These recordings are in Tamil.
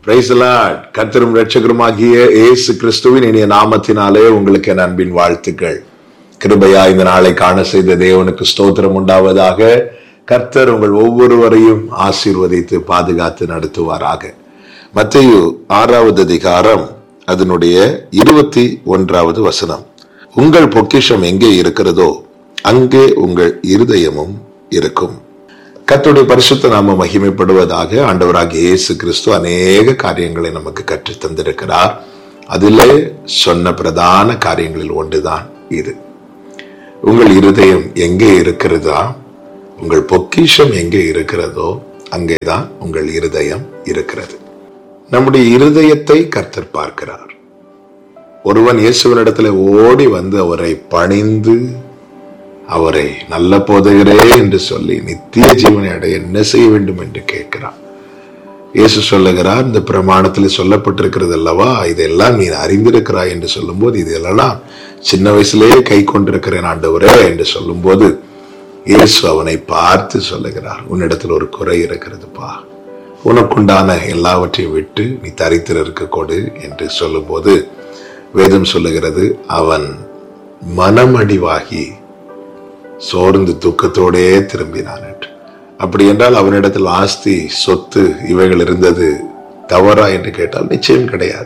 பிரைசலாட் கர்த்தரும் ரட்சகருமாகிய இயேசு கிறிஸ்துவின் இனிய நாமத்தினாலே உங்களுக்கு என் அன்பின் வாழ்த்துக்கள் கிருபையா இந்த நாளை காண செய்த தேவனுக்கு ஸ்தோத்திரம் உண்டாவதாக கர்த்தர் உங்கள் ஒவ்வொருவரையும் ஆசீர்வதித்து பாதுகாத்து நடத்துவாராக மத்தேயு ஆறாவது அதிகாரம் அதனுடைய இருபத்தி ஒன்றாவது வசனம் உங்கள் பொக்கிஷம் எங்கே இருக்கிறதோ அங்கே உங்கள் இருதயமும் இருக்கும் கர்த்தருடைய பரிசுத்த நாம மகிமைப்படுவதாக ஆண்டவராகிய இயேசு கிறிஸ்து அநேக காரியங்களை நமக்கு கற்றுத் தந்திருக்கிறார் அதிலே சொன்ன பிரதான காரியங்களில் ஒன்றுதான் இது உங்கள் இருதயம் எங்கே இருக்கிறதா உங்கள் பொக்கிஷம் எங்கே இருக்கிறதோ அங்கேதான் உங்கள் இருதயம் இருக்கிறது நம்முடைய இருதயத்தை கர்த்தர் பார்க்கிறார் ஒருவன் இயேசுவனிடத்துல ஓடி வந்து அவரை பணிந்து அவரை நல்ல போதகரே என்று சொல்லி நித்திய ஜீவனை அடைய என்ன செய்ய வேண்டும் என்று கேட்கிறார் இயேசு சொல்லுகிறார் இந்த பிரமாணத்தில் சொல்லப்பட்டிருக்கிறது அல்லவா இதெல்லாம் நீ அறிந்திருக்கிறாய் என்று சொல்லும்போது இதெல்லாம் சின்ன வயசுலேயே கை கொண்டிருக்கிறேன் ஆண்டவரே என்று சொல்லும்போது இயேசு அவனை பார்த்து சொல்லுகிறார் உன்னிடத்தில் ஒரு குறை இருக்கிறதுப்பா உனக்குண்டான எல்லாவற்றையும் விட்டு நீ தரித்திரருக்கு கொடு என்று சொல்லும்போது வேதம் சொல்லுகிறது அவன் மனமடிவாகி சோர்ந்து துக்கத்தோடே திரும்பினான் என்று அப்படி என்றால் அவனிடத்தில் ஆஸ்தி சொத்து இவைகள் இருந்தது தவறா என்று கேட்டால் நிச்சயம் கிடையாது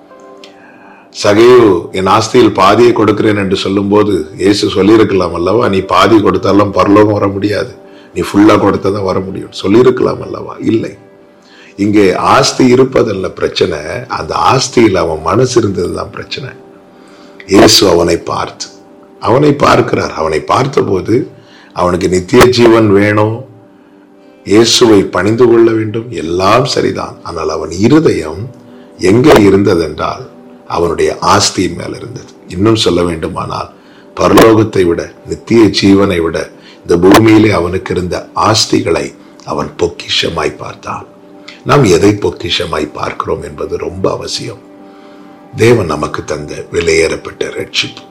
சகையு என் ஆஸ்தியில் பாதியை கொடுக்கிறேன் என்று சொல்லும்போது இயேசு சொல்லியிருக்கலாம் அல்லவா நீ பாதி கொடுத்தாலும் பரலோகம் வர முடியாது நீ ஃபுல்லா கொடுத்ததான் வர முடியும் சொல்லியிருக்கலாம் அல்லவா இல்லை இங்கே ஆஸ்தி இருப்பதல்ல பிரச்சனை அந்த ஆஸ்தியில் அவன் மனசு இருந்ததுதான் பிரச்சனை இயேசு அவனை பார்த்து அவனை பார்க்கிறார் அவனை பார்த்தபோது அவனுக்கு நித்திய ஜீவன் வேணும் இயேசுவை பணிந்து கொள்ள வேண்டும் எல்லாம் சரிதான் ஆனால் அவன் இருதயம் எங்கே இருந்ததென்றால் அவனுடைய ஆஸ்தியின் மேல் இருந்தது இன்னும் சொல்ல வேண்டுமானால் பரலோகத்தை விட நித்திய ஜீவனை விட இந்த பூமியிலே அவனுக்கு இருந்த ஆஸ்திகளை அவன் பொக்கிஷமாய் பார்த்தான் நாம் எதை பொக்கிஷமாய் பார்க்கிறோம் என்பது ரொம்ப அவசியம் தேவன் நமக்கு தந்த விலையேறப்பட்ட ரட்சிப்பு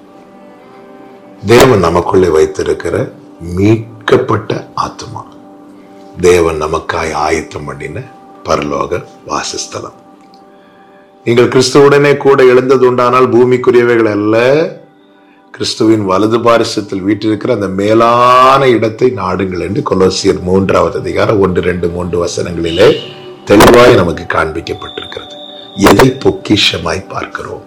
தேவன் நமக்குள்ளே வைத்திருக்கிற மீட்கப்பட்ட ஆத்மா தேவன் நமக்காய் ஆயத்தம் பண்ணின பரலோக வாசஸ்தலம் நீங்கள் கிறிஸ்துவுடனே கூட எழுந்தது உண்டானால் பூமிக்குரியவைகள் அல்ல கிறிஸ்துவின் வலது பாரிசத்தில் வீட்டிருக்கிற அந்த மேலான இடத்தை நாடுங்கள் என்று கொலோசியர் மூன்றாவது அதிகாரம் ஒன்று ரெண்டு மூன்று வசனங்களிலே தெளிவாய் நமக்கு காண்பிக்கப்பட்டிருக்கிறது எதை பொக்கிஷமாய் பார்க்கிறோம்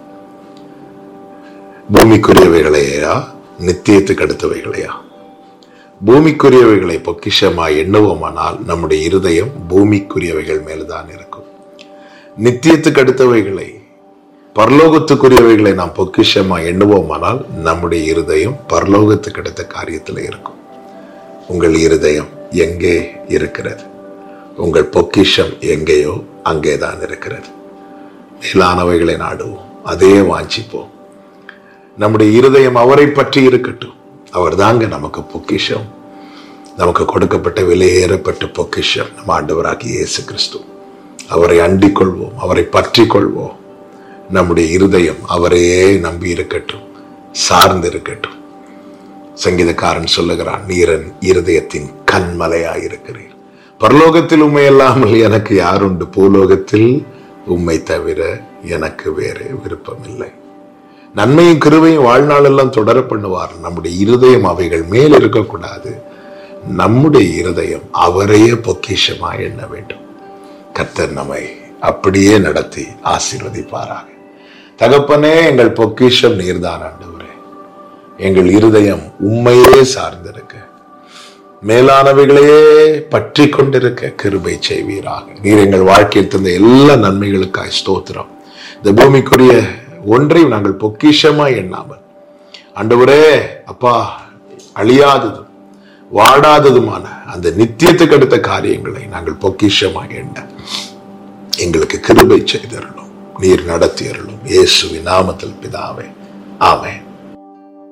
பூமிக்குரியவைகளையா நித்தியத்துக்கு அடுத்தவைகளையா பூமிக்குரியவைகளை பொக்கிஷமாய் எண்ணுவோமானால் நம்முடைய இருதயம் பூமிக்குரியவைகள் மேல்தான் இருக்கும் நித்தியத்துக்கு அடுத்தவைகளை பரலோகத்துக்குரியவைகளை நாம் பொக்கிஷமாய் எண்ணுவோமானால் நம்முடைய இருதயம் பரலோகத்துக்கு அடுத்த காரியத்தில் இருக்கும் உங்கள் இருதயம் எங்கே இருக்கிறது உங்கள் பொக்கிஷம் எங்கேயோ அங்கேதான் இருக்கிறது மேலானவைகளை நாடுவோம் அதே வாஞ்சிப்போம் நம்முடைய இருதயம் அவரை பற்றி இருக்கட்டும் அவர் தாங்க நமக்கு பொக்கிஷம் நமக்கு கொடுக்கப்பட்ட விலையேறப்பட்ட பொக்கிஷம் நம்ம ஆண்டவராகி இயேசு கிறிஸ்து அவரை அண்டிக் கொள்வோம் அவரை பற்றி கொள்வோம் நம்முடைய இருதயம் அவரையே நம்பி இருக்கட்டும் சார்ந்து இருக்கட்டும் சங்கீதக்காரன் சொல்லுகிறான் நீரன் இருதயத்தின் கண்மலையாய் இருக்கிறீர் பரலோகத்தில் உண்மை அல்லாமல் எனக்கு யாருண்டு பூலோகத்தில் உம்மை தவிர எனக்கு வேறு விருப்பம் இல்லை நன்மையும் கிருவையும் வாழ்நாள் எல்லாம் தொடர பண்ணுவார் நம்முடைய இருதயம் அவைகள் மேல் இருக்கக்கூடாது நம்முடைய இருதயம் அவரையே பொக்கிஷமா எண்ண வேண்டும் கர்த்தர் நம்மை அப்படியே நடத்தி ஆசீர்வதிப்பாராக தகப்பனே எங்கள் பொக்கிஷம் நீர்தான் ஆண்டவரே எங்கள் இருதயம் உண்மையே சார்ந்திருக்க மேலானவைகளையே பற்றி கொண்டிருக்க கிருபை செய்வீராக நீர் எங்கள் வாழ்க்கையில் தந்த எல்லா நன்மைகளுக்காய் ஸ்தோத்திரம் இந்த பூமிக்குரிய ஒன்றையும் நாங்கள் பொக்கிஷமா எண்ணாமல் ஆண்டவரே அப்பா அழியாததும் வாடாததுமான அந்த நித்தியத்துக்கு அடுத்த காரியங்களை நாங்கள் பொக்கிஷமாக எண்ண எங்களுக்கு கிருபை செய்தரணும் நீர் நடத்தியறலும் இயேசுவின் நாமத்தில் பிதாவே ஆமென்